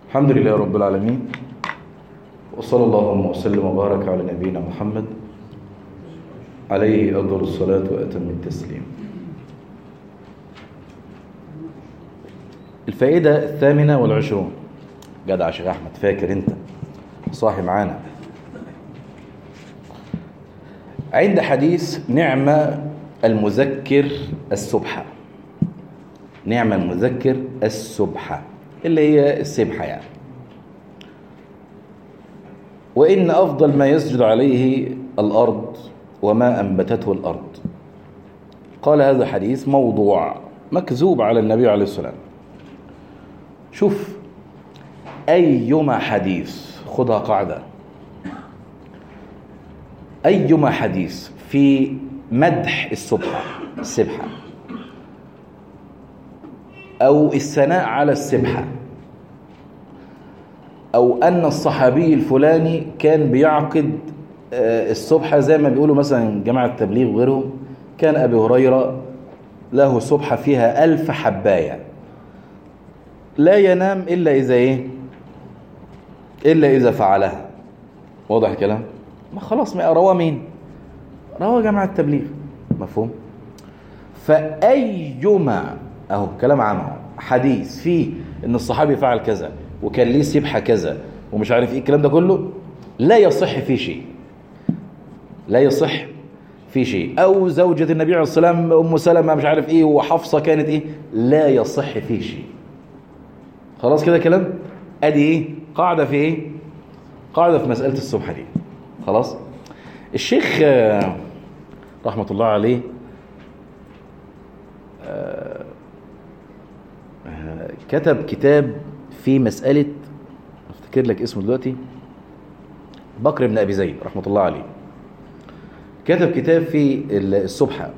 الحمد لله رب العالمين وصلى اللهم وسلم وبارك على نبينا محمد عليه أفضل الصلاة وأتم التسليم الفائدة الثامنة والعشرون جدع يا شيخ أحمد فاكر أنت صاحي معانا عند حديث نعم المذكر السبحة نعم المذكر السبحة اللي هي السبحة يعني وإن أفضل ما يسجد عليه الأرض وما أنبتته الأرض قال هذا حديث موضوع مكذوب على النبي عليه السلام شوف أيما حديث خدها قاعدة أيما حديث في مدح السبحة السبحة أو الثناء على السبحة أو أن الصحابي الفلاني كان بيعقد السبحة زي ما بيقولوا مثلا جماعة التبليغ وغيرهم كان أبي هريرة له سبحة فيها ألف حباية لا ينام إلا إذا إيه إلا إذا فعلها واضح الكلام ما خلاص ما رواه مين رواه جماعة التبليغ مفهوم فأيما أهو كلام عام حديث فيه إن الصحابي فعل كذا وكان ليه سبحة كذا ومش عارف إيه الكلام ده كله لا يصح فيه شيء لا يصح في شيء أو زوجة النبي عليه الصلاة والسلام أم سلمة مش عارف إيه وحفصة كانت إيه لا يصح فيه شيء خلاص كده كلام أدي إيه قاعدة في إيه قاعدة في مسألة السبحة دي خلاص الشيخ رحمة الله عليه كتب كتاب في مسألة افتكر لك اسمه دلوقتي بكر بن أبي زيد رحمة الله عليه كتب كتاب في السبحة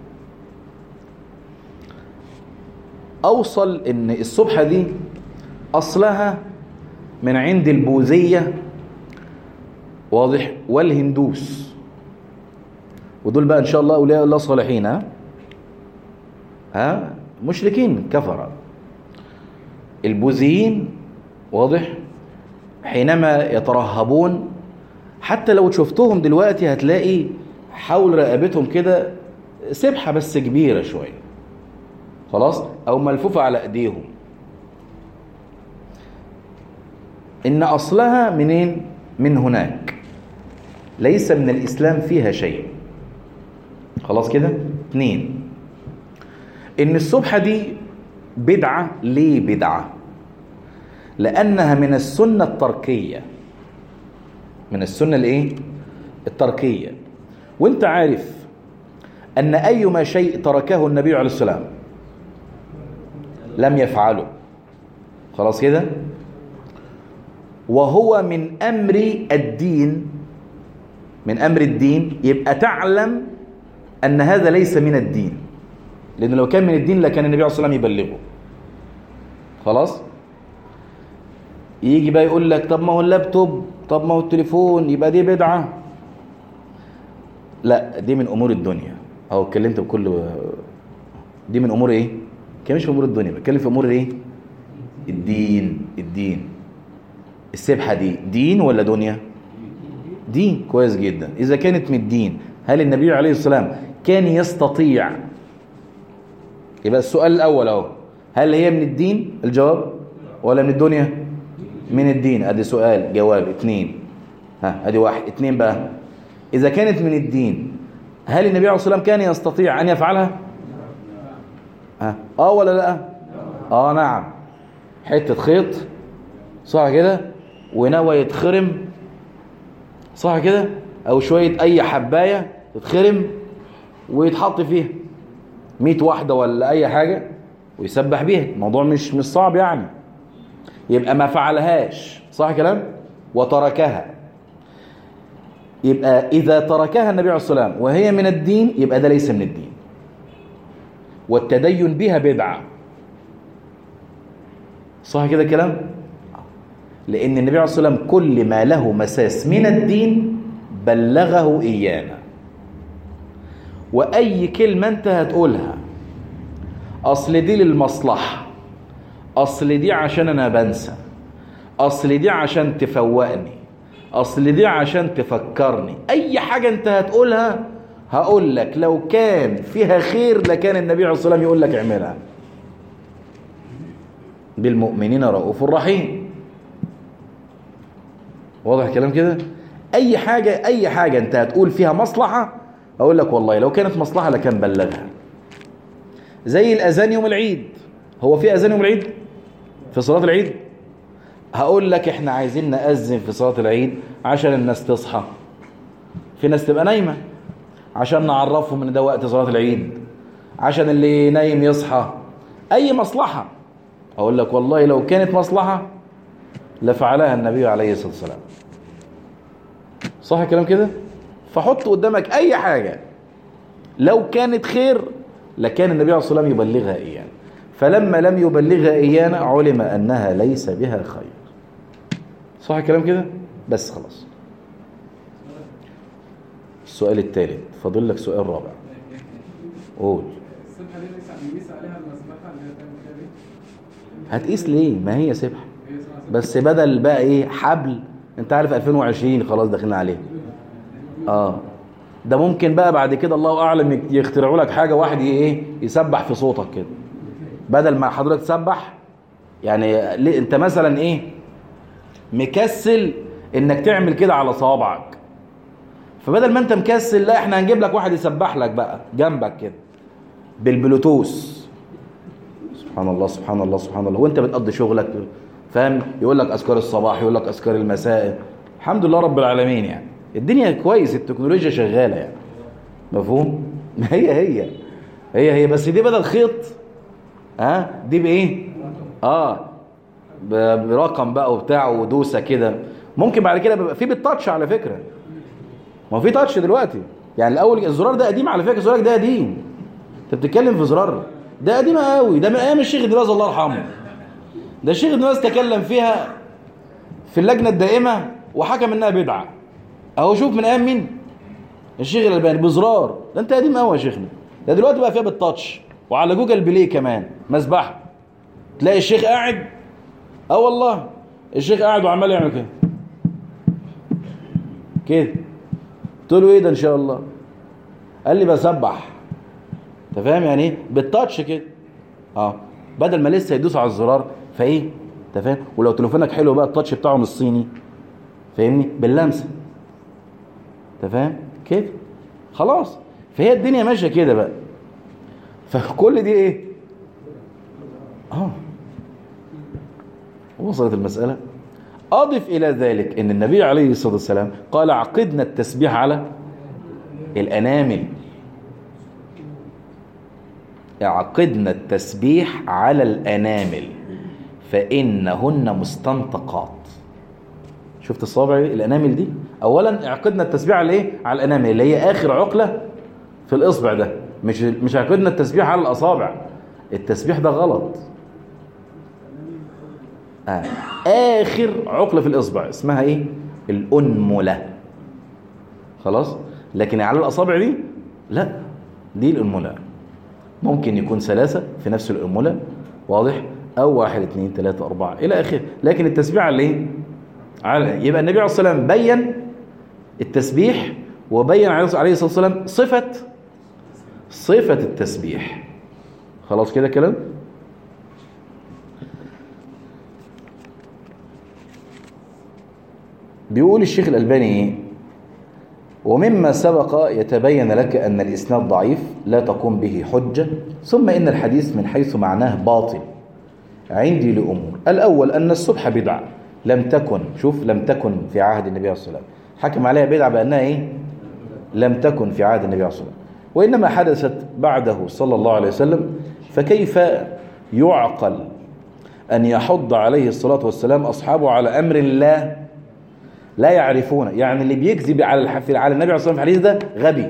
أوصل إن السبحة دي أصلها من عند البوذية واضح والهندوس ودول بقى إن شاء الله أولياء الله صالحين ها ها مشركين كفرة البوذيين واضح حينما يترهبون حتى لو شفتهم دلوقتي هتلاقي حول رقبتهم كده سبحة بس كبيرة شوية خلاص أو ملفوفة على أيديهم إن أصلها منين؟ من هناك ليس من الإسلام فيها شيء خلاص كده؟ اثنين إن السبحة دي بدعة ليه بدعة؟ لأنها من السنة التركية من السنة الإيه؟ التركية وانت عارف أن أيما شيء تركه النبي عليه السلام لم يفعله خلاص كده وهو من أمر الدين من أمر الدين يبقى تعلم أن هذا ليس من الدين لأن لو كان من الدين لكان النبي عليه الصلاة والسلام يبلغه خلاص يجي بقى يقول لك طب ما هو اللابتوب طب ما هو التليفون يبقى دي بدعة لا دي من امور الدنيا او اتكلمت بكل دي من امور ايه كمش في امور الدنيا بتكلم في امور ايه الدين الدين السبحه دي دين ولا دنيا دين كويس جدا اذا كانت من الدين هل النبي عليه السلام كان يستطيع يبقى السؤال الاول اهو هل هي من الدين الجواب ولا من الدنيا من الدين ادي سؤال جواب اتنين ها ادي واحد اتنين بقى إذا كانت من الدين هل النبي عليه الصلاة والسلام كان يستطيع أن يفعلها؟ ها آه ولا لا؟ آه نعم حتة خيط صح كده؟ ونوى يتخرم صح كده؟ أو شوية أي حباية تتخرم ويتحط فيها 100 واحدة ولا أي حاجة ويسبح بيها الموضوع مش مش صعب يعني يبقى ما فعلهاش صح كلام؟ وتركها يبقى إذا تركها النبي عليه الصلاة والسلام وهي من الدين يبقى ده ليس من الدين والتدين بها بدعة صح كده كلام لأن النبي عليه الصلاة والسلام كل ما له مساس من الدين بلغه إيانا وأي كلمة أنت هتقولها أصل دي للمصلحة أصل دي عشان أنا بنسى اصل دي عشان تفوقني اصل دي عشان تفكرني اي حاجة انت هتقولها هقول لك لو كان فيها خير لكان النبي عليه الصلاة والسلام يقول لك اعملها بالمؤمنين رؤوف رحيم واضح الكلام كده اي حاجة اي حاجة انت هتقول فيها مصلحة اقول لك والله لو كانت مصلحة لكان بلغها زي الاذان يوم العيد هو في اذان يوم العيد في صلاة العيد هقول لك احنا عايزين نأذن في صلاة العيد عشان الناس تصحى في ناس تبقى نايمة عشان نعرفهم ان ده وقت صلاة العيد عشان اللي نايم يصحى اي مصلحة اقول لك والله لو كانت مصلحة لفعلها النبي عليه الصلاة والسلام صح الكلام كده فحط قدامك اي حاجة لو كانت خير لكان النبي عليه الصلاة والسلام يبلغها ايانا فلما لم يبلغها ايانا علم انها ليس بها خير صح الكلام كده بس خلاص السؤال الثالث فاضل لك سؤال رابع قول السبحه دي نقيس نقيس عليها المسبحه اللي هي تعمل فيها دي هتقيس ليه ما هي سبحة هي اسمها سبحة. بس بدل بقى ايه حبل انت عارف 2020 خلاص داخلين عليه اه ده ممكن بقى بعد كده الله اعلم يخترعوا لك حاجه واحد ي- ايه يسبح في صوتك كده بدل ما حضرتك تسبح يعني ليه- انت مثلا ايه مكسل انك تعمل كده على صوابعك فبدل ما انت مكسل لا احنا هنجيب لك واحد يسبح لك بقى جنبك كده بالبلوتوث سبحان الله سبحان الله سبحان الله وانت بتقضي شغلك فاهم يقول لك اذكار الصباح يقول لك اذكار المساء الحمد لله رب العالمين يعني الدنيا كويس التكنولوجيا شغاله يعني مفهوم هي هي هي هي بس دي بدل خيط ها دي بايه اه ب- برقم بقى وبتاع ودوسه كده ممكن بعد كده بيبقى في بالتاتش على فكره ما هو في تاتش دلوقتي يعني الاول الزرار ده قديم على فكره الزرار ده قديم انت بتتكلم في زرار ده قديم قوي ده من ايام الشيخ ابن باز الله يرحمه ده الشيخ ابن باز تكلم فيها في اللجنه الدائمه وحكم انها بدعه اهو شوف من ايام مين الشيخ الالباني بزرار ده انت قديم قوي يا شيخنا ده دلوقتي بقى فيها بالتاتش وعلى جوجل بلاي كمان مسبحه تلاقي الشيخ قاعد اه والله الشيخ قاعد وعمال يعمل كده كده قلت له ايه ده ان شاء الله قال لي بسبح انت فاهم يعني ايه بالتاتش كده اه بدل ما لسه يدوس على الزرار فايه انت فاهم ولو تليفونك حلو بقى التاتش بتاعه مش صيني فاهمني باللمسه انت فاهم كده خلاص فهي الدنيا ماشيه كده بقى فكل دي ايه اه وصلت المساله اضف الى ذلك ان النبي عليه الصلاه والسلام قال عقدنا التسبيح على الانامل عقدنا التسبيح على الانامل فانهن مستنطقات شفت الصابع إيه؟ الانامل دي اولا عقدنا التسبيح على ايه على الانامل اللي هي اخر عقله في الاصبع ده مش مش عقدنا التسبيح على الاصابع التسبيح ده غلط آه. اخر عقله في الاصبع اسمها ايه الانمله خلاص لكن على الاصابع دي لا دي الانمله ممكن يكون ثلاثة في نفس الأنملة واضح أو واحد اثنين ثلاثة أربعة إلى آخره لكن التسبيح على إيه؟ على يبقى النبي عليه الصلاة والسلام بين التسبيح وبين عليه الصلاة والسلام صفة صفة التسبيح خلاص كده كلام بيقول الشيخ الألباني إيه ومما سبق يتبين لك أن الإسناد ضعيف لا تقوم به حجة ثم إن الحديث من حيث معناه باطل عندي لأمور الأول أن السبحة بدعة لم تكن شوف لم تكن في عهد النبي عليه الصلاة والسلام حكم عليها بدعة بأنها إيه لم تكن في عهد النبي عليه الصلاة والسلام وإنما حدثت بعده صلى الله عليه وسلم فكيف يعقل أن يحض عليه الصلاة والسلام أصحابه على أمر الله لا يعرفون يعني اللي بيكذب على الح... على النبي عليه الصلاه والسلام في الحديث ده غبي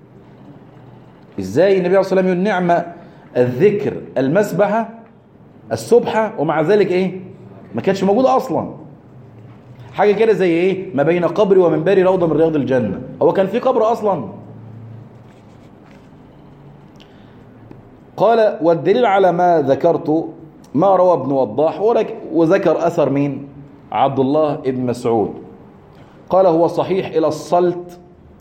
ازاي النبي عليه الصلاه والسلام يقول نعمه الذكر المسبحه السبحه ومع ذلك ايه ما كانتش موجوده اصلا حاجه كده زي ايه ما بين قبري ومنبري روضه من رياض الجنه هو كان في قبر اصلا قال والدليل على ما ذكرت ما روى ابن وضاح ولك- وذكر اثر مين عبد الله بن مسعود قال هو صحيح إلى الصلت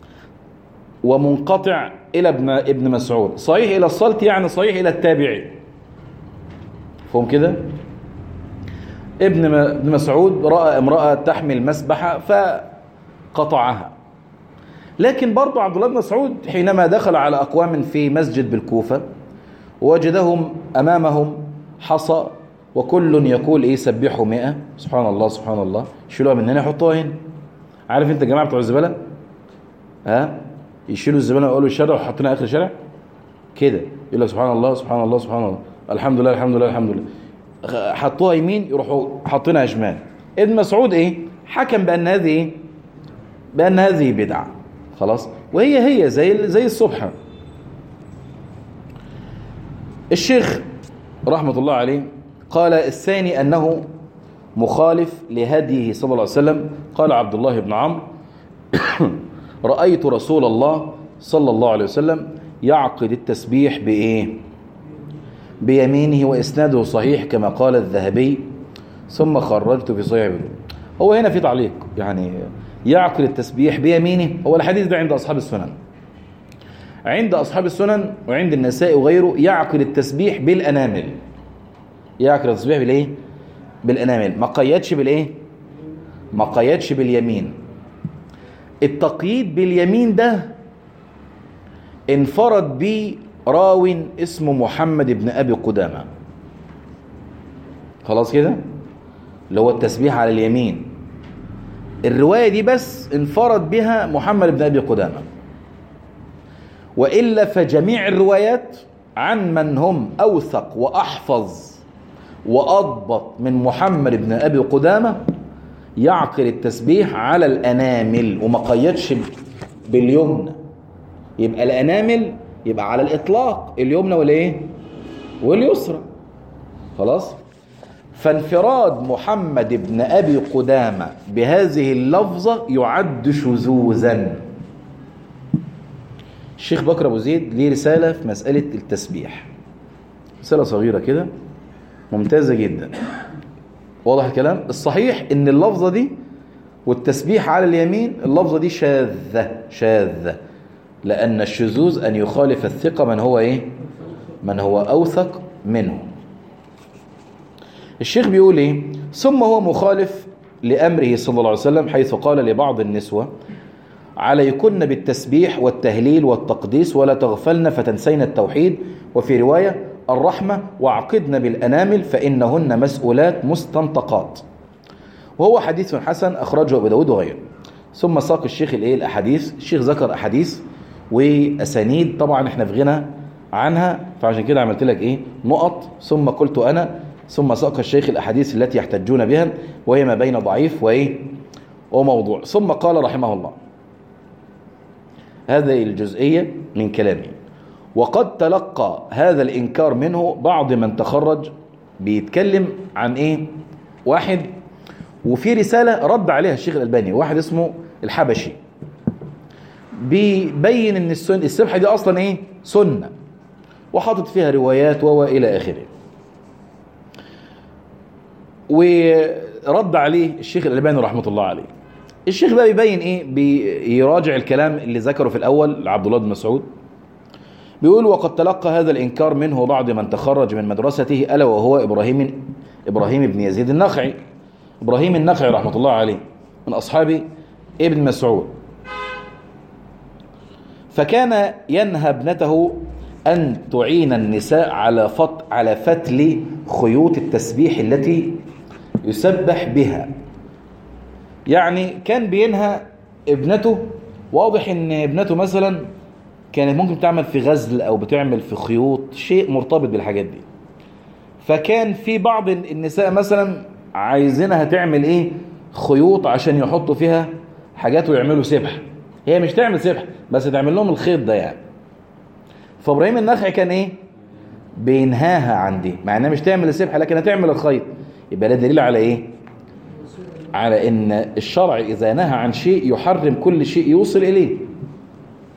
ومنقطع إلى ابن ابن مسعود صحيح إلى الصلت يعني صحيح إلى التابعي فهم كده ابن م- ابن مسعود رأى امرأة تحمل مسبحة فقطعها لكن برضو عبد الله بن مسعود حينما دخل على أقوام في مسجد بالكوفة وجدهم أمامهم حصى وكل يقول إيه سبحوا مئة سبحان الله سبحان الله يشيلوها من هنا يحطوها هنا عارف انت الجماعة بتوع الزبالة ها يشيلوا الزبالة ويقولوا الشارع وحاطينها آخر الشارع كده يقول لك سبحان الله سبحان الله سبحان الله الحمد لله الحمد لله الحمد لله غ- حطوها يمين يروحوا حاطينها شمال ابن مسعود ايه حكم بان هذه ايه بان هذه بدعه خلاص وهي هي زي زي الصبح الشيخ رحمه الله عليه قال الثاني انه مخالف لهديه صلى الله عليه وسلم قال عبد الله بن عمرو رأيت رسول الله صلى الله عليه وسلم يعقد التسبيح بإيه بيمينه وإسناده صحيح كما قال الذهبي ثم خرجت في صحيح ابن هو هنا في تعليق يعني يعقد التسبيح بيمينه هو الحديث ده عند أصحاب السنن عند أصحاب السنن وعند النساء وغيره يعقد التسبيح بالأنامل يعقد التسبيح بالإيه بالأنامل ما قيدش بالإيه ما قيدش باليمين التقييد باليمين ده انفرد به راو اسمه محمد بن ابي قدامه خلاص كده اللي هو التسبيح على اليمين الروايه دي بس انفرد بها محمد بن ابي قدامه والا فجميع الروايات عن من هم اوثق واحفظ واضبط من محمد بن ابي قدامه يعقل التسبيح على الانامل وما قيدش باليمنى يبقى الانامل يبقى على الاطلاق اليمنى والايه واليسرى خلاص فانفراد محمد بن ابي قدامه بهذه اللفظه يعد شذوذا الشيخ بكر ابو زيد ليه رساله في مساله التسبيح رساله صغيره كده ممتازه جدا واضح الكلام الصحيح ان اللفظه دي والتسبيح على اليمين اللفظه دي شاذه شاذه لان الشذوذ ان يخالف الثقه من هو ايه من هو اوثق منه الشيخ بيقول ايه ثم هو مخالف لامره صلى الله عليه وسلم حيث قال لبعض النسوه عليكن بالتسبيح والتهليل والتقديس ولا تغفلن فتنسين التوحيد وفي روايه الرحمة واعقدن بالأنامل فإنهن مسؤولات مستنطقات وهو حديث حسن أخرجه أبو داود وغيره ثم ساق الشيخ الإيه الأحاديث الشيخ ذكر أحاديث وأسانيد طبعا احنا في غنى عنها فعشان كده عملت لك إيه نقط ثم قلت أنا ثم ساق الشيخ الأحاديث التي يحتجون بها وهي ما بين ضعيف وإيه وموضوع ثم قال رحمه الله هذه الجزئية من كلامه وقد تلقى هذا الإنكار منه بعض من تخرج بيتكلم عن إيه واحد وفي رسالة رد عليها الشيخ الألباني واحد اسمه الحبشي بيبين ان السن السبحة دي أصلا إيه سنة وحاطط فيها روايات وإلى آخره ورد عليه الشيخ الألباني رحمة الله عليه الشيخ بقى بيبين ايه بيراجع الكلام اللي ذكره في الاول لعبد الله بن مسعود بيقول وقد تلقى هذا الإنكار منه بعض من تخرج من مدرسته ألا وهو إبراهيم إبراهيم بن يزيد النخعي إبراهيم النخعي رحمة الله عليه من أصحاب ابن مسعود فكان ينهى ابنته أن تعين النساء على فت على فتل خيوط التسبيح التي يسبح بها يعني كان بينهى ابنته واضح ان ابنته مثلا كانت ممكن تعمل في غزل او بتعمل في خيوط شيء مرتبط بالحاجات دي فكان في بعض النساء مثلا عايزينها تعمل ايه خيوط عشان يحطوا فيها حاجات ويعملوا سبح هي مش تعمل سبح بس تعمل لهم الخيط ده يعني فابراهيم النخعي كان ايه بينهاها عن دي مع انها مش تعمل السبحه لكن هتعمل الخيط يبقى ده دليل على ايه على ان الشرع اذا نهى عن شيء يحرم كل شيء يوصل اليه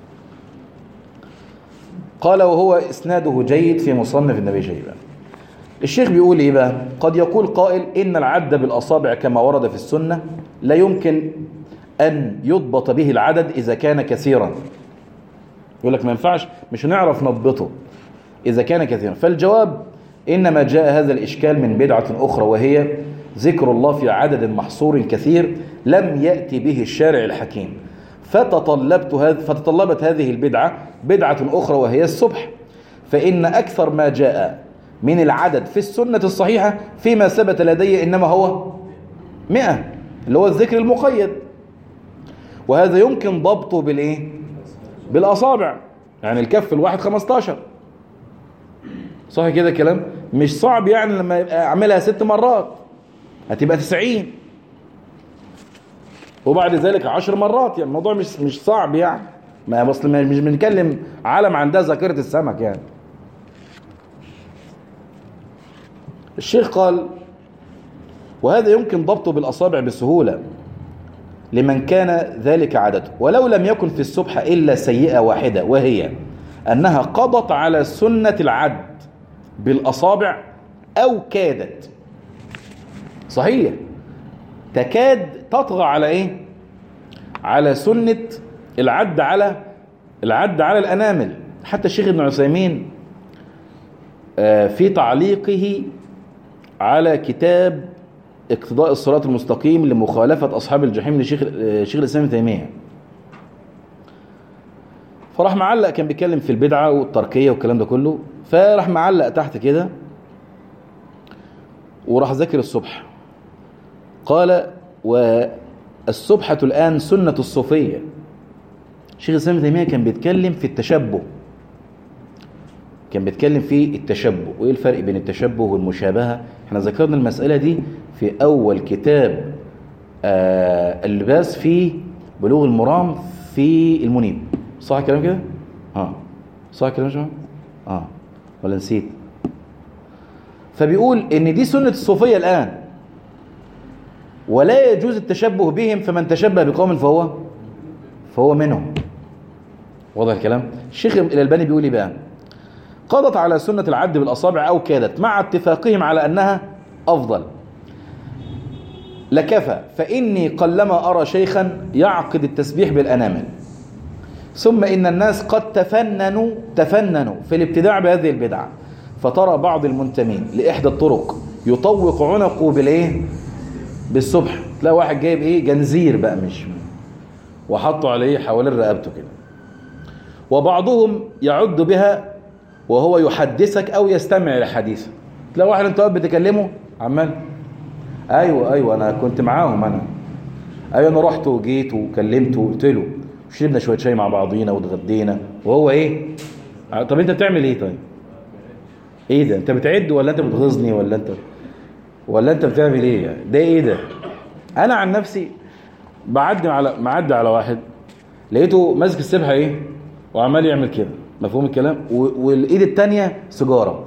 قال وهو اسناده جيد في مصنف النبي شيبان الشيخ بيقول ايه بقى قد يقول قائل ان العد بالاصابع كما ورد في السنه لا يمكن ان يضبط به العدد اذا كان كثيرا يقول لك ما ينفعش مش هنعرف نضبطه اذا كان كثيرا فالجواب انما جاء هذا الاشكال من بدعه اخرى وهي ذكر الله في عدد محصور كثير لم ياتي به الشارع الحكيم فتطلبت هذ فتطلبت هذه البدعه بدعه اخرى وهي السبح فان اكثر ما جاء من العدد في السنة الصحيحة فيما ثبت لدي إنما هو مئة اللي هو الذكر المقيد وهذا يمكن ضبطه بالإيه؟ بالأصابع يعني الكف الواحد 15 صح كده كلام مش صعب يعني لما يبقى أعملها ست مرات هتبقى 90 وبعد ذلك 10 مرات يعني الموضوع مش مش صعب يعني ما اصل مش بنتكلم عالم عندها ذاكره السمك يعني الشيخ قال وهذا يمكن ضبطه بالأصابع بسهولة لمن كان ذلك عدده ولو لم يكن في السبحة إلا سيئة واحدة وهي أنها قضت على سنة العد بالأصابع أو كادت صحيح تكاد تطغى على إيه على سنة العد على العد على الأنامل حتى الشيخ ابن عثيمين في تعليقه على كتاب اقتضاء الصراط المستقيم لمخالفة أصحاب الجحيم لشيخ شيخ الإسلام تيمية فراح معلق كان بيتكلم في البدعة والتركية والكلام ده كله فراح معلق تحت كده وراح ذكر الصبح قال والسبحة الآن سنة الصوفية شيخ الإسلام تيمية كان بيتكلم في التشبه كان بيتكلم في التشبه وايه الفرق بين التشبه والمشابهه احنا ذكرنا المساله دي في اول كتاب آه اللباس في بلوغ المرام في المنيب صح الكلام كده اه صح الكلام يا اه ولا نسيت فبيقول ان دي سنه الصوفيه الان ولا يجوز التشبه بهم فمن تشبه بقوم فهو فهو منهم واضح الكلام الشيخ الالباني بيقول ايه بقى قضت على سنة العد بالأصابع أو كادت مع اتفاقهم على أنها أفضل لكفى فإني قلما أرى شيخا يعقد التسبيح بالأنامل ثم إن الناس قد تفننوا تفننوا في الابتداع بهذه البدعة فترى بعض المنتمين لإحدى الطرق يطوق عنقه بالإيه بالصبح تلاقي واحد جايب إيه جنزير بقى مش وحطه عليه حوالين رقبته كده وبعضهم يعد بها وهو يحدثك او يستمع لحديثك تلاقي واحد انت واقف بتكلمه عمال ايوه ايوه انا كنت معاهم انا ايوه انا رحت وجيت وكلمته وقلت له شربنا شويه شاي مع بعضينا واتغدينا وهو ايه طب انت بتعمل ايه طيب ايه ده انت بتعد ولا انت بتغيظني ولا انت ولا انت بتعمل ايه يعني ده ايه ده انا عن نفسي بعدي على معدي على واحد لقيته ماسك السبحه ايه وعمال يعمل كده مفهوم الكلام والايد الثانيه سيجاره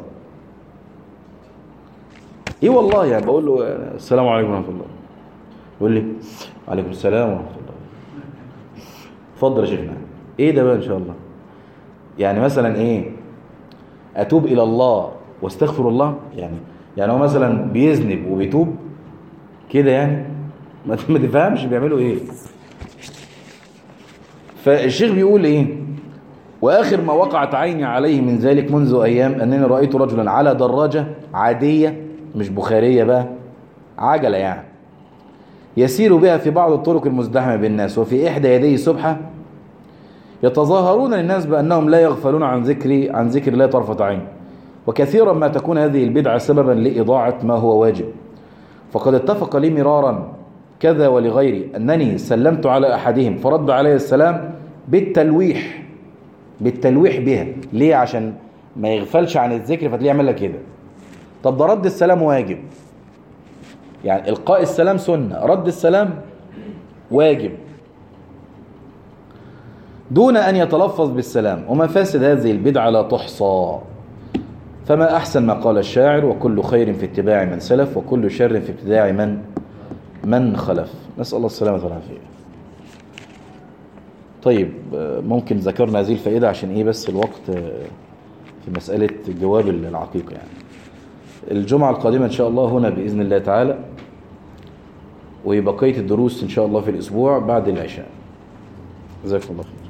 ايه والله يعني بقول له السلام عليكم ورحمه الله يقول لي وعليكم السلام ورحمه الله اتفضل يا شيخنا ايه ده بقى ان شاء الله يعني مثلا ايه اتوب الى الله واستغفر الله يعني يعني هو مثلا بيذنب وبيتوب كده يعني ما تفهمش بيعملوا ايه فالشيخ بيقول ايه وآخر ما وقعت عيني عليه من ذلك منذ أيام أنني رأيت رجلا على دراجة عادية مش بخارية بقى عجلة يعني يسير بها في بعض الطرق المزدحمة بالناس وفي إحدى يديه سبحة يتظاهرون للناس بأنهم لا يغفلون عن ذكر عن ذكر الله طرفة عين وكثيرا ما تكون هذه البدعة سببا لإضاعة ما هو واجب فقد اتفق لي مرارا كذا ولغيري أنني سلمت على أحدهم فرد علي السلام بالتلويح بالتلويح بها ليه عشان ما يغفلش عن الذكر فتلاقيه يعمل لك كده طب ده رد السلام واجب يعني القاء السلام سنه رد السلام واجب دون ان يتلفظ بالسلام ومفاسد هذه البدعه لا تحصى فما احسن ما قال الشاعر وكل خير في اتباع من سلف وكل شر في ابتداع من من خلف نسال الله السلامه والعافيه طيب ممكن ذكرنا هذه الفائدة عشان ايه بس الوقت في مسألة جواب العقيقة يعني الجمعة القادمة إن شاء الله هنا بإذن الله تعالى وبقية الدروس إن شاء الله في الأسبوع بعد العشاء جزاكم الله خير